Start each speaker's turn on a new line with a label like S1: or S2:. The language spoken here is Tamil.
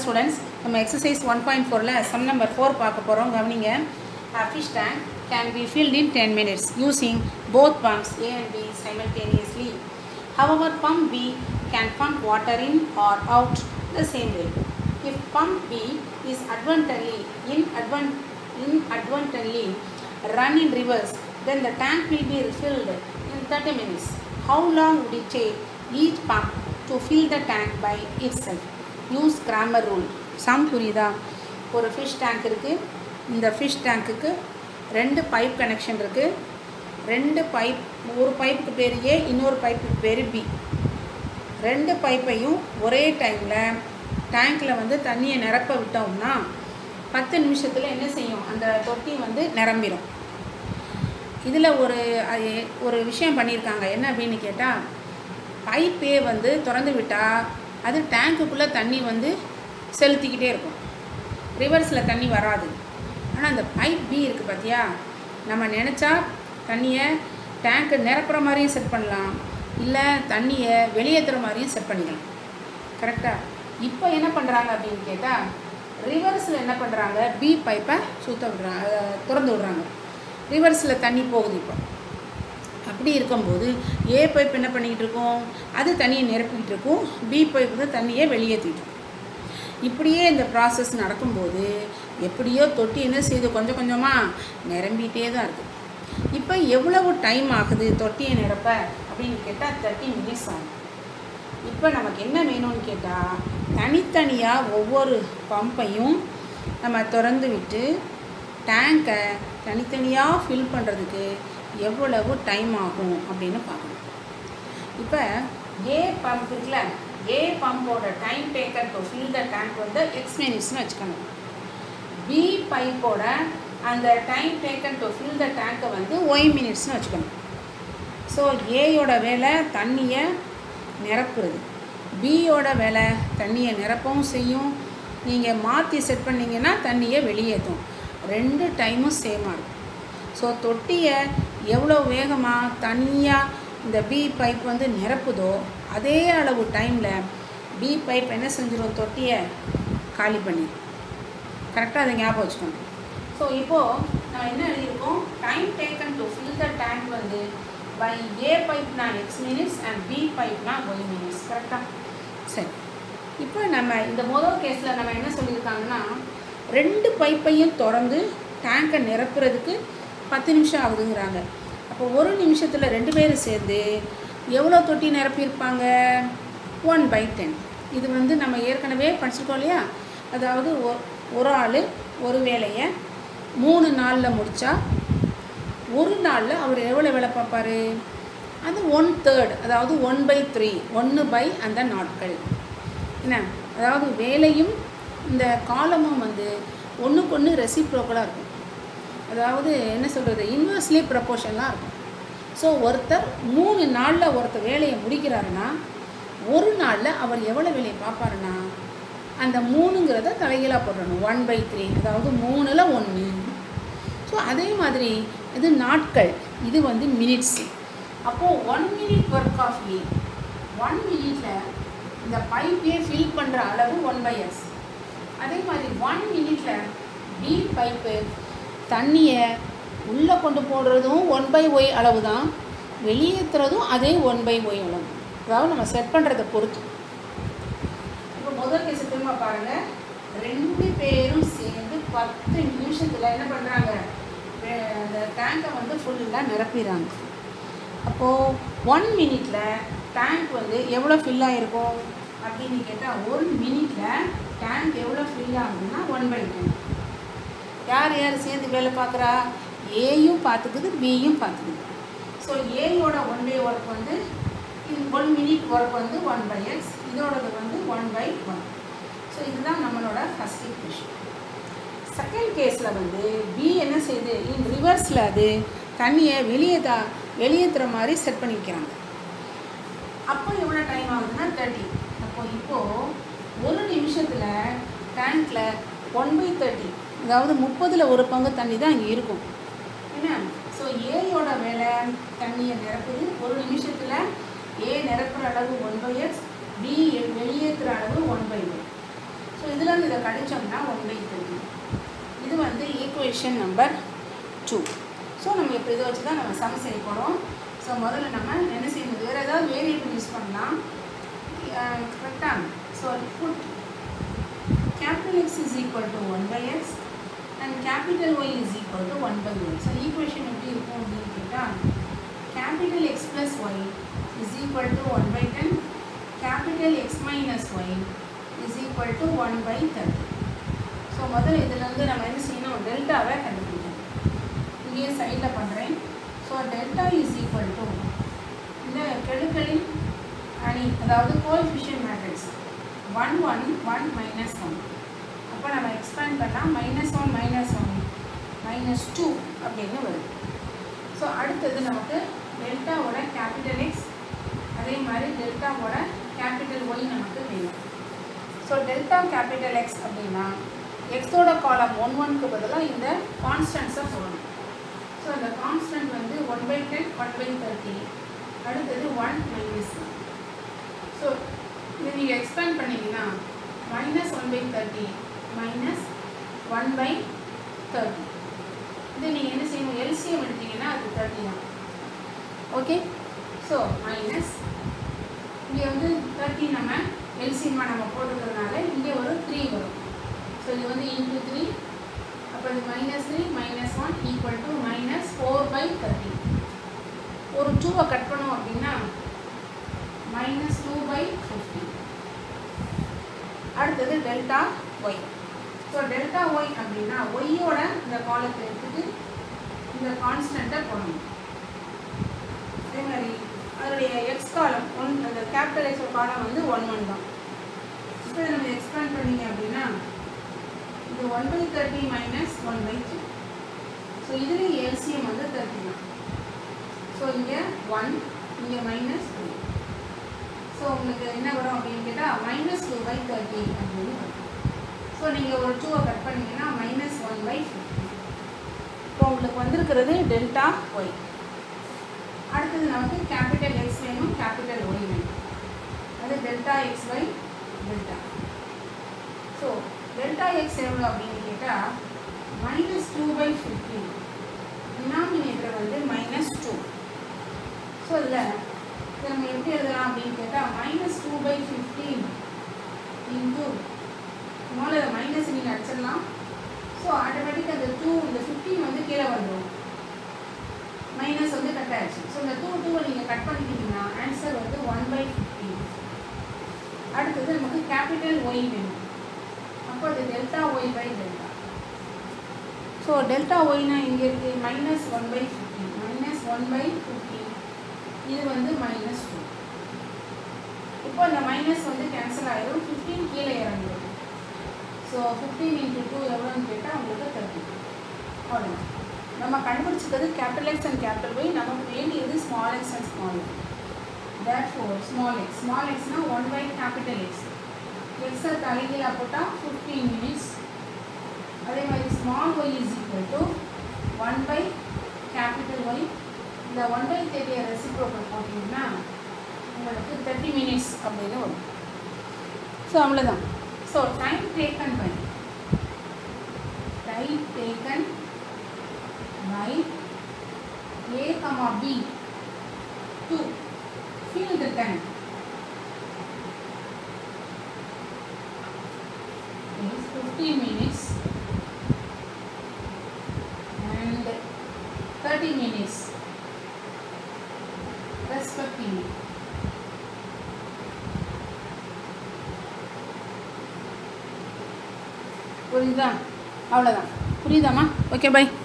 S1: ஸ்டூடெண்ட்ஸ் நம்ம எக்ஸசைஸ் ஒன் பாயிண்ட் ஃபோரில் சம் நம்பர் ஃபோர் பார்க்க போகிறோம் கவனிங்க fish tank can be filled in ten minutes using both pumps A and B simultaneously. However, pump B can pump water in or out the same way. If pump B is advantageously, inadvert- inadvertently run in reverse, then the tank will be refilled in 30 minutes. How long would it take each pump to fill the tank by itself? Use grammar rule. Sum புரியுதா ஒரு ஃபிஷ் டேங்க் இருக்குது இந்த ஃபிஷ் டேங்க்குக்கு ரெண்டு பைப் கனெக்ஷன் இருக்குது ரெண்டு பைப் ஒரு பைப்புக்கு பேர் ஏ இன்னொரு பைப்புக்கு பேர் பி ரெண்டு பைப்பையும் ஒரே டைமில் டேங்க்கில் வந்து தண்ணியை நிரப்ப விட்டோம்னா பத்து நிமிஷத்தில் என்ன செய்யும் அந்த தொட்டி வந்து நிரம்பிடும் இதில் ஒரு அது- ஒரு விஷயம் பண்ணியிருக்காங்க என்ன அப்படின்னு கேட்டால் பைப்பே வந்து திறந்து விட்டால் அது டேங்க்குள்ளே தண்ணி வந்து செலுத்திக்கிட்டே இருக்கும் ரிவர்ஸில் தண்ணி வராது ஆனால் அந்த பைப் பி இருக்குது பார்த்தியா நம்ம நினச்சா தண்ணியை டேங்க்கு நிரப்புற மாதிரியும் செட் பண்ணலாம் இல்லை தண்ணியை வெளியேற்றுற மாதிரியும் செட் பண்ணிக்கலாம் கரெக்டாக இப்போ என்ன பண்ணுறாங்க அப்படின்னு கேட்டால் ரிவர்ஸில் என்ன பண்ணுறாங்க பி பைப்பை சுத்த விடுறாங்க அஹ், திறந்து விடுறாங்க ரிவர்ஸில் தண்ணி போகுது இப்போ அப்படி இருக்கும்போது ஏ பைப் என்ன பண்ணிக்கிட்டு இருக்கும் அது தண்ணியை நிரப்பிக்கிட்டு இருக்கும் பி பைப் வந்து தண்ணியை வெளியேற்றிட்டு இருக்கும் இப்படியே இந்த ப்ராசஸ் நடக்கும்போது எப்படியோ தொட்டி என்ன செய்யுது கொஞ்சம் கொஞ்சமாக நிரம்பிட்டே தான் இருக்குது இப்போ எவ்வளவு டைம் ஆகுது தொட்டியை நிரப்ப அப்படின்னு கேட்டால் தேர்ட்டி மினிட்ஸ் ஆகும் இப்போ நமக்கு என்ன வேணும்னு கேட்டால் தனித்தனியாக ஒவ்வொரு பம்பையும் நம்ம திறந்து விட்டு டேங்கை தனித்தனியாக ஃபில் பண்ணுறதுக்கு எவ்வளவு டைம் ஆகும் அப்படின்னு பார்க்கணும் இப்போ ஏ பம்ப் இருக்குல்ல ஏ பம்போட time taken to fill the tank வந்து எக்ஸ் மினிட்ஸ்னு வச்சுக்கணும் பி பைப்போட அந்த time taken to fill the டேங்கை வந்து ஒய் மினிட்ஸ்னு வச்சுக்கணும் ஸோ ஏயோட வேலை தண்ணியை நிரப்புறது பியோட வேலை தண்ணியை நிரப்பவும் செய்யும் நீங்கள் மாற்றி செட் பண்ணீங்கன்னா தண்ணியை வெளியேற்றும் ரெண்டு டைமும் சேமாக இருக்கும் ஸோ தொட்டியை எவ்வளோ வேகமாக தனியாக இந்த பி பைப் வந்து நிரப்புதோ அதே அளவு டைமில் பி பைப் என்ன செஞ்சிடும் தொட்டியை காலி பண்ணிடும் கரெக்டாக அதை ஞாபகம் வச்சுக்கணும் ஸோ இப்போது நம்ம என்ன எழுதியிருக்கோம் time taken to fill the tank வந்து பை ஏ பைப்னா எக்ஸ் மினிட்ஸ் அண்ட் பி பைப்னா ஒய் மினிட்ஸ் கரெக்டாக சரி இப்போ நம்ம இந்த முதல் கேஸில் நம்ம என்ன சொல்லியிருக்காங்கன்னா ரெண்டு பைப்பையும் திறந்து டேங்கை நிரப்புறதுக்கு பத்து நிமிஷம் ஆகுதுங்கிறாங்க அப்போ ஒரு நிமிஷத்தில் ரெண்டு பேரும் சேர்ந்து எவ்வளோ தொட்டி நிரப்பியிருப்பாங்க ஒன் பை டென் இது வந்து நம்ம ஏற்கனவே படிச்சிருக்கோம் இல்லையா அதாவது ஒ- ஒரு ஆள் ஒரு வேலையை மூணு நாளில் முடித்தா ஒரு நாளில் அவர் எவ்வளோ வேலை பார்ப்பாரு அது ஒன் தேர்ட் அதாவது ஒன் பை த்ரீ ஒன்று பை அந்த நாட்கள் என்ன அதாவது வேலையும் இந்த காலமும் வந்து ஒன்றுக்கு ஒன்று ரெசிப்ரோக்கலாக இருக்கும் அதாவது என்ன சொல்கிறது இன்வெர்ஸ்லி ப்ரப்போர்ஷன்லாம் இருக்கும் ஸோ ஒருத்தர் மூணு நாளில் ஒருத்தர் வேலையை முடிக்கிறாருன்னா ஒரு நாளில் அவர் எவ்வளோ வேலையை பார்ப்பாருன்னா அந்த மூணுங்கிறத தலைகீழாக போடணும் ஒன் பை த்ரீ அதாவது மூணில் ஒன்று ஸோ அதே மாதிரி இது நாட்கள் இது வந்து மினிட்ஸ் அப்போது one minute work of A one மினிட்டில் இந்த பைப்பே ஃபில் பண்ணுற அளவு ஒன் பை எஸ் அதே மாதிரி ஒன் மினிட்ல பி பைப்பு தண்ணியை உள்ளே கொண்டு போடுறதும் ஒன் பை ஒய் அளவு தான் வெளியேற்றுறதும் அதே ஒன் பை ஒய் அளவு அதாவது நம்ம செட் பண்ணுறதை பொறுத்து இப்போ முதல் கேஸ் திரும்ப பாருங்க ரெண்டு பேரும் சேர்ந்து பத்து நிமிஷத்தில் என்ன பண்ணுறாங்க அந்த டேங்கை வந்து ஃபுல்லாக நிரப்பிடுறாங்க அப்போது ஒன் மினிட்ல டேங்க் வந்து எவ்வளோ ஃபில் ஆகிருக்கும் அப்படின்னு கேட்டால் ஒரு மினிட்ல டேங்க் எவ்வளோ ஃபில் ஆகுதுன்னா ஒன் பை டென் யார் யார் சேர்ந்து வேலை பார்க்குறா ஏயும் பார்த்துக்குது பியும் பார்த்துக்குது ஸோ ஏயோட ஒன் பை ஒர்க் வந்து ஒன் மினிட் ஒர்க் வந்து ஒன் பை எக்ஸ் இதோடது வந்து ஒன் பை ஒன் ஸோ இதுதான் நம்மளோட ஃபஸ்ட் ஈக்குவேஷன் செகண்ட் கேஸில் வந்து பி என்ன செய்யுது இன் ரிவர்ஸில் அது தண்ணியை வெளியேற்றா வெளியேற்றுற மாதிரி செட் பண்ணி வைக்கிறாங்க அப்போ எவ்வளோ டைம் ஆகுதுன்னா தேர்ட்டி அப்போ இப்போது ஒரு நிமிஷத்தில் டேங்க்கில் ஒன் பை தேர்ட்டி அதாவது முப்பதில் ஒரு பங்கு தண்ணி தான் அங்கே இருக்கும் என்ன ஸோ ஏயோட வேலை தண்ணியை நிரப்புது ஒரு நிமிஷத்தில் ஏ நிரப்புற அளவு ஒன் பை எக்ஸ் பி வெளியேற்றுற அளவு ஒன் பை ஒன் ஸோ இதுலேருந்து இதை கழிச்சோம்னா ஒன் பை தேர்ட்டி இது வந்து ஈக்குவேஷன் நம்பர் டூ ஸோ நம்ம இப்போ இதை வச்சு தான் நம்ம சம் செய்ய போகிறோம் ஸோ முதல்ல நம்ம என்ன செய்யணும் வேறு ஏதாவது வேரியபிள் யூஸ் பண்ணலாம் கரெக்டாக so put capital X is equal to 1 by x and capital Y is equal to 1 by y. So equation எப்படி இருக்கும் அப்படின்னு கேட்டால் capital X plus Y is equal to 1 by 10 capital X minus Y is equal to 1 by 30. So முதல்ல இதுலேருந்து நம்ம என்ன செய்யணும் டெல்டாவை கண்டுபிடிக்கணும் இங்கேயே சைடில் பண்ணுறேன் so delta is equal to இந்த கெழுக்களின் அணி அதாவது coefficient matrix one one one minus one அப்போ நம்ம எக்ஸ்பேண்ட் பண்ணால் minus one minus one minus two அப்படின்னு வருது ஸோ அடுத்தது நமக்கு டெல்டாவோட கேபிட்டல் எக்ஸ் அதே மாதிரி டெல்டாவோட கேபிட்டல் ஒய் நமக்கு வேணும் ஸோ டெல்டா கேபிட்டல் எக்ஸ் அப்படின்னா எக்ஸோட காலம் ஒன் ஒன்க்கு பதிலாக இந்த கான்ஸ்டன்ஸை போடணும் ஸோ அந்த கான்ஸ்டன்ட் வந்து one by ten one by thirty அடுத்தது ஒன் மைனஸ் ஒன் ஸோ இது நீங்கள் எக்ஸ்பேண்ட் பண்ணிங்கன்னா minus one by thirty minus one by thirty இது நீங்கள் என்ன செய்யணும் எல்சிஎம் எடுத்தீங்கன்னா அது தேர்ட்டி தான் ஓகே ஸோ மைனஸ் இங்கே வந்து தேர்ட்டி நம்ம எல்சிஎம்மாக நம்ம போட்டுக்கிறதுனால இங்கே ஒரு த்ரீ வரும் ஸோ இது வந்து இன்ட்டு த்ரீ அப்போ இது minus three minus one equal to minus four by thirty ஒரு டூவை கட் பண்ணோம் அப்படின்னா மைனஸ் டூ பை ஃபிஃப்டி அடுத்தது delta Y so delta Y அப்படின்னா ஒய்யோட இந்த காலத்தை எடுத்துட்டு இந்த கான்ஸ்டண்ட்டை போடணும் அதே மாதிரி அதனுடைய எக்ஸ் காலம் ஒன் அந்த கேபிட்டல் எக்ஸ் காலம் வந்து ஒன் ஒன் தான் இப்போ இதை நம்ம எக்ஸ்பேண்ட் பண்ணீங்க அப்படின்னா இது one by thirty minus one by three so இதுலேயும் எல்சிஎம் வந்து தேர்ட்டி தான் ஸோ இங்கே ஒன் இங்கே மைனஸ் த்ரீ ஸோ உங்களுக்கு என்ன வரும் அப்படின்னு கேட்டால் மைனஸ் டூ பை தேர்ட்டி அப்படின்னு வரும் ஸோ நீங்கள் ஒரு டூவை கட் பண்ணீங்கன்னா மைனஸ் ஒன் பை ஃபிஃப்டி இப்போ உங்களுக்கு வந்திருக்கிறது டெல்டா ஒய் அடுத்தது நமக்கு கேபிட்டல் எக்ஸ் வேணும் கேபிட்டல் ஒய் வேணும் அது delta X by delta so delta X எவ்வளோ அப்படின்னு கேட்டால் minus two by fifty denominator வந்து மைனஸ் டூ ஸோ இதில் இதை நம்ம எப்படி எழுதலாம் அப்படின்னு கேட்டால் minus two by fifteen into முதல்ல மைனஸ் நீங்கள் அடிச்சிடலாம் ஸோ ஆட்டோமேட்டிக்காக அந்த டூ இந்த ஃபிஃப்டீன் வந்து கீழே வந்துடும் மைனஸ் வந்து கட் ஆயிடுச்சு ஸோ இந்த டூ டூவை நீங்கள் கட் பண்ணிட்டீங்கன்னா ஆன்சர் வந்து ஒன் பை ஃபிஃப்டீன் அடுத்தது நமக்கு கேபிட்டல் ஒய் வேணும் அப்போ அது delta Y by delta so delta ஒய்னா இங்கே இருக்குது minus one by fifteen minus one by fifteen இது வந்து மைனஸ் டூ இப்போ இந்த மைனஸ் வந்து கேன்சல் ஆயிடும் ஃபிஃப்டீன் கீழே இறங்கிடும் ஸோ ஃபிஃப்டீன் இன்ட்டு டூ எவ்வளோன்னு கேட்டால் உங்களுக்கு தேர்ட்டி அவ்வளோதான் நம்ம கண்டுபிடிச்சிக்கிறது capital X and capital Y நமக்கு வேண்டியது small X and small Y that four small X small எக்ஸ்னால் ஒன் பை கேபிட்டல் எக்ஸ் எக்ஸை தலைகீழாக போட்டால் ஃபிஃப்டீன் மினிட்ஸ் அதே மாதிரி small Y is equal to one by capital Y இந்த ஒன் பை தேர்ட்டியை ரெசிப்ரோக்கல் போட்டிங்கன்னா உங்களுக்கு தேர்ட்டி மினிட்ஸ் அப்படின்னு வரும் ஸோ அவ்வளோதான் so time taken by time taken by A comma B to fill the tank is 50 minutes and 30 minutes respectively. புரியுதா அவ்வளோதான் புரியுதாம்மா ஓகே பை